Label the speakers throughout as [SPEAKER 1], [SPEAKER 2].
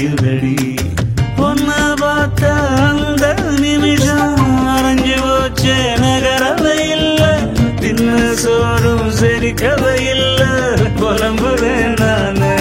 [SPEAKER 1] வளையுதடி ஒன்ன பார்த்த அந்த நிமிஷம் அரைஞ்சு போச்சே நகரவை இல்ல தின்ன சோறும் செரிக்கவை இல்ல புலம்புறேன் நானு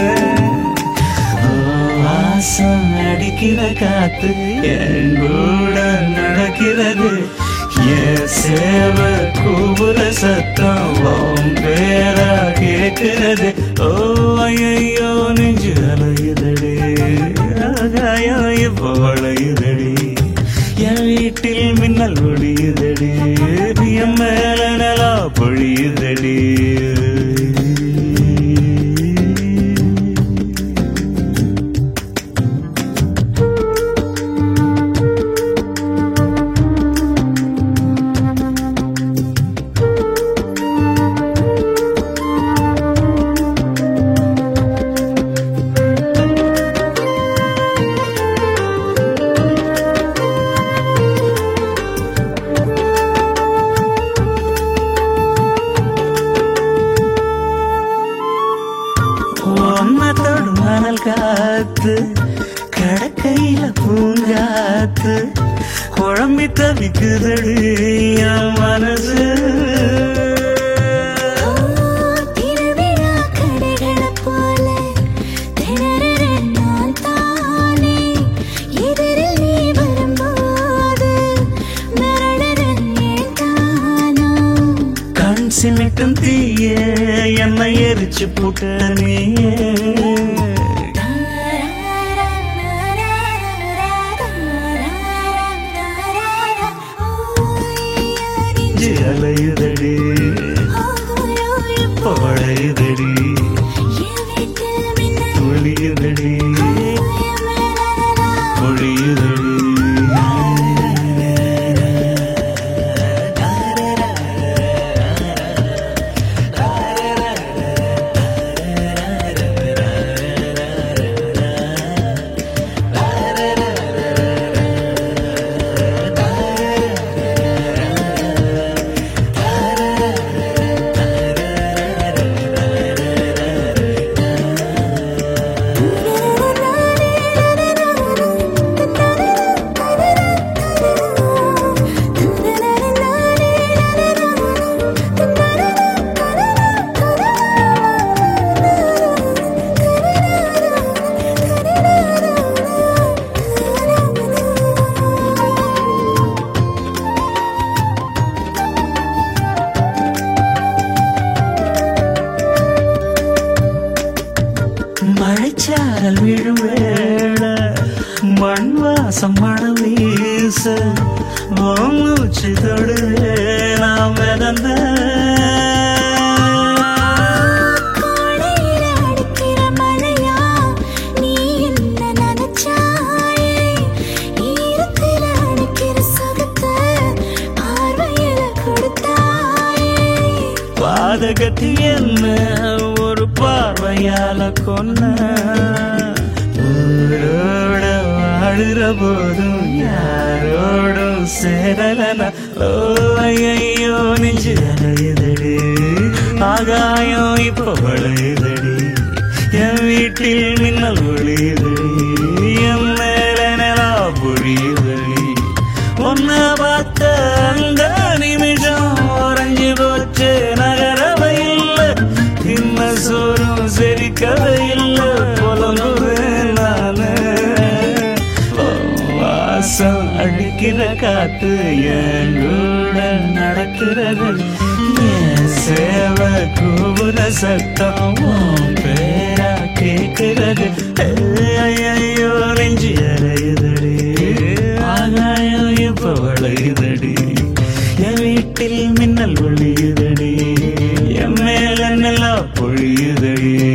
[SPEAKER 1] வாசம் அடிக்கிற காத்து என் கூட நடக்கிறது என் சேவ கூபுர சத்தம் உன் பேரா கேட்கிறது ஓ ஐயோ நெஞ்சு அலையுதடி ஆகாயம் இப்போ வளையுதடி என் வீட்டில் மின்னல் ஒளியுதடி என் மேல நிலா பொழியுதடி ஒன்னத்தோடு மணல் காத்து கடக்கையில பூங்காத்து குழம்பி தவிக்குதடி என் மனசு
[SPEAKER 2] திருவிழா கடைகளைப் போல திணறுற நான் தானே. எதிரில் நீ வரும்போது மிரளுறேன் ஏன் தானா?
[SPEAKER 1] கண் சிமிட்டும் தீய என்னை எரிச்சு புட்ட நீயே நெஞ்சு அலையுதடி பழையுதடி ஒளியுதடி மழைச்சாரல் விழும் வேள மண் வாசம் மணம் வீச உன் மூச்சு தொடுவே நாம் மிதந்த
[SPEAKER 2] காலையில அடிக்கிற மழையா நீ என்ன நினைச்சாயே ஈரத்தில அடிக்கிற சுகத்தை பார்வையில கொடுத்தாயே
[SPEAKER 1] பாதகத்தி என்ன ஒரு பார்வையால கொன்ன ஊரோட வாழுற போதும் யாரோடும் சேரலனா ஓ ஐயோ நெஞ்சு அலையுதடி ஆகாயம் இப்போ வளையுதடி என் வீட்டில் மின்னல் ஒளியுதடி என் மேல நிலா பொழியுதடி ஒன்ன பார்த்த அந்த நிமிஷம் உறைஞ்சு போச்சு நகரவை இல்ல தின்ன சோறும் செரிக்கவை இல்ல புலம்புவேன் நானு வாசம் அடிக்கிற காத்து என் கூட நடக்கிறது என் சேவை கூவுற சத்தம் உன் பேரா கேட்கிறது ஐயோ நெஞ்சு அறையுதடி ஆகாயம் இப்ப வளையுதடி என் வீட்டில் மின்னல் ஒளியுதடி என் மேல நல்லா பொழியுதடி